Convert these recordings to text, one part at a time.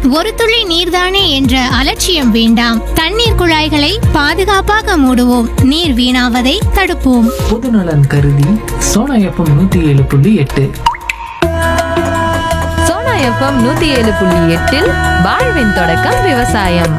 ஒரு துளி நீர்தானே என்ற அலட்சியம் வேண்டாம் தண்ணீர் குழாய்களை பாதுகாப்பாக மூடுவோம் நீர் வீணாவதை தடுப்போம் பொதுநலன் கருதி சோனா எஃப்எம் நூத்தி ஏழு புள்ளி எட்டு சோனா எஃப்எம் நூத்தி ஏழு புள்ளி எட்டில் வாழ்வின் தொடக்கம் விவசாயம்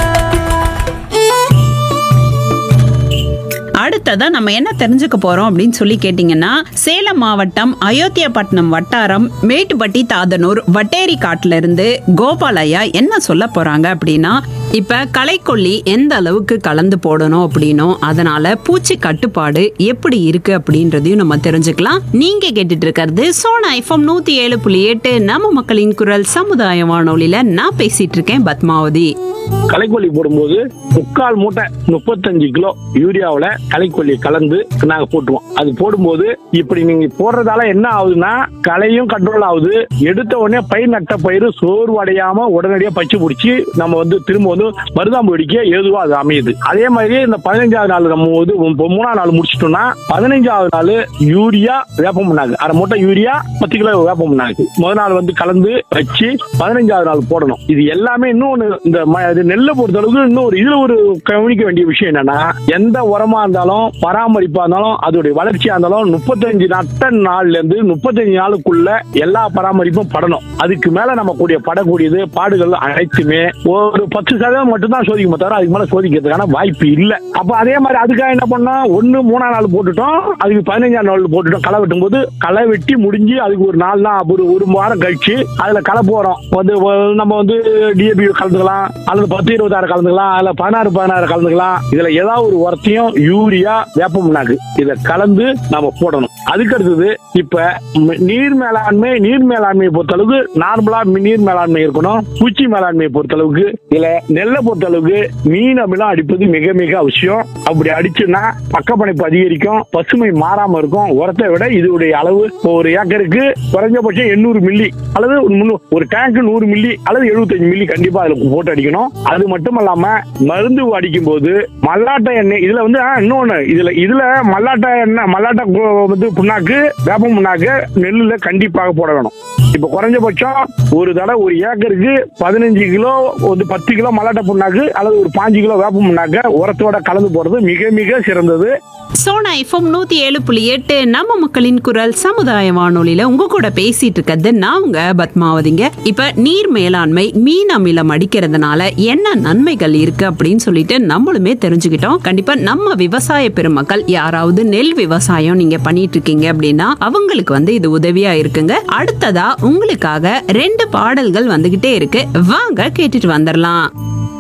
அடுத்ததா நம்ம என்ன தெரிஞ்சுக்க போறோம் அப்படின்னு சொல்லி கேட்டீங்கன்னா சேலம் மாவட்டம் அயோத்தியாபட்டினம் வட்டாரம் மேட்டுப்பட்டி தாதனூர் வட்டேரி காட்டுல இருந்து கோபாலையா என்ன சொல்ல போறாங்க அப்படின்னா இப்ப களைக்கொல்லி எந்த அளவுக்கு கலந்து போடணும் அப்படின்னும் அதனால பூச்சி கட்டுப்பாடு எப்படி இருக்கு அப்படின்றதையும் நம்ம தெரிஞ்சுக்கலாம் நீங்க கேட்டுட்டு இருக்கிறது சோனா ஐஃபம் நூத்தி ஏழு புள்ளி எட்டு நம்ம மக்களின் குரல் சமுதாய வானொலியில நான் பேசிட்டு இருக்கேன் பத்மாவதி களைக்கொல்லி போடும்போது முக்கால் மூட்டை முப்பத்தஞ்சு கிலோ யூரியாவுல களைக்கொல்லி கலந்து நாங்க போட்டுருவோம் அது போடும்போது இப்படி நீங்க போடுறதால என்ன ஆகுதுன்னா களையும் கண்ட்ரோல் ஆகுது எடுத்த உடனே பயிர் நட்ட பயிர் சோர்வடையாம உடனடியா பச்சு பிடிச்சி நம்ம வந்து திரும்ப வந்து மருதாம்பு வெடிக்க ஏதுவா அது அமையுது அதே மாதிரி இந்த பதினஞ்சாவது நாள் நம்ம வந்து இப்போ மூணாவது நாள் முடிச்சிட்டோம்னா பதினஞ்சாவது நாள் யூரியா வேப்பம் பண்ணாங்க அரை மூட்டை யூரியா பத்து கிலோ வேப்பம் பண்ணாங்க முதல் நாள் வந்து கலந்து வச்சு பதினஞ்சாவது நாள் போடணும் இது எல்லாமே இன்னொன்னு இந்த ம- இது நெல்லை பொறுத்த அளவுக்கு இன்னும் ஒரு இதுல ஒரு கவனிக்க வேண்டிய விஷயம் என்னன்னா எந்த உரமா இருந்தாலும் பராமரிப்பா இருந்தாலும் அதோடைய வளர்ச்சியா இருந்தாலும் முப்பத்தஞ்சு நட்ட நாள்ல இருந்து முப்பத்தஞ்சு நாளுக்குள்ள எல்லா பராமரிப்பும் படணும் அதுக்கு மேல நம்ம கூடிய படக்கூடியது பாடுகள் அனைத்துமே ஒரு பத்து சதவீதம் மட்டும்தான் சோதிக்கும் தவிர அதுக்கு மேல சோதிக்கிறதுக்கான வாய்ப்பு இல்ல அப்ப அதே மாதிரி அதுக்காக என்ன பண்ணோம் ஒண்ணு மூணாம் நாள் போட்டுட்டோம் அதுக்கு பதினஞ்சாம் நாள் போட்டுட்டோம் களை வெட்டும் போது களை வெட்டி முடிஞ்சு அதுக்கு ஒரு நாள் தான் ஒரு ஒரு வாரம் கழிச்சு அதுல களை போறோம் வந்து ஒ- நம்ம வந்து டிஏபி கலந்துக்கலாம் அல்லது பத்து இருபத்தாறு கலந்துக்கலாம் அதுல பதினாறு பதினாறு கலந்துக்கலாம் இதுல ஏதாவது ஒரு உரத்தையும் யூரியா வேப்ப முன்னாக்கு இதை கலந்து நம்ம போடணும் அதுக்கு அடுத்தது இப்ப ம- நீர் மேலாண்மை நீர் மேலாண்மையை பொறுத்தளவுக்கு நார்மலா மி- நீர் மேலாண்மை இருக்கணும் பூச்சி மேலாண்மையை பொறுத்தளவுக்கு இதுல நெல்லை பொறுத்தளவுக்கு மீன் அமிலம் அடிப்பது மிக மிக அவசியம் அப்படி அடிச்சுன்னா பக்கப்பனைப்பு அதிகரிக்கும் பசுமை மாறாம இருக்கும் உரத்தை விட இதோடைய அளவு ஒரு ஏக்கருக்கு குறைஞ்சபட்சம் எண்ணூறு மில்லி அல்லது ஒரு முந்நூ- ஒரு டேங்க் நூறு மில்லி அல்லது 75 மில்லி கண்டிப்பா அதுல போட்டு அடிக்கணும் அது மட்டும் இல்லாம மருந்து அடிக்கும் போது மல்லாட்டை எண்ணெய் இதுல வந்து ஆ, இன்னொன்னு இதுல இதுல மல்லாட்டை எண்ணெய் மல்லாட்டை கு- வந்து புண்ணாக்கு வேப்ப புண்ணாக்கு நெல்லுல கண்டிப்பாக போட வேணும் இப்ப குறைஞ்சபட்சம் ஒரு தடவை ஒரு ஏக்கருக்கு பதினஞ்சு கிலோ வந்து பத்து கிலோ மல்லாட்டை புண்ணாக்கு அல்லது ஒரு பாஞ்சு கிலோ வேப்ப புண்ணாக்கு உரத்தோட கலந்து போடுறது மிக மிக சிறந்தது சோனா எஃப்எம் நூத்தி ஏழு புள்ளி எட்டு நம்ம மக்களின் குரல் சமுதாய வானொலியில உங்க கூட பேசிட்டு இருக்கிறது நான் உங்க பத்மாவதிங்க இப்ப நீர் மேலாண்மை மீன் அமிலம் அடிக்கிறதுனால என்ன நன்மைகள் இருக்கு அப்படின்னு சொல்லிட்டு நம்மளுமே தெரிஞ்சுக்கிட்டோம் கண்டிப்பா நம்ம விவசாய பெருமக்கள் யாராவது நெல் விவசாயம் நீங்க பண்ணிட்டு இருக்கீங்க அப்படின்னா அவங்களுக்கு வந்து இது உதவியா இருக்குங்க அடுத்ததா உங்களுக்காக ரெண்டு பாடல்கள் வந்துகிட்டே இருக்கு வாங்க கேட்டுட்டு வந்துடலாம்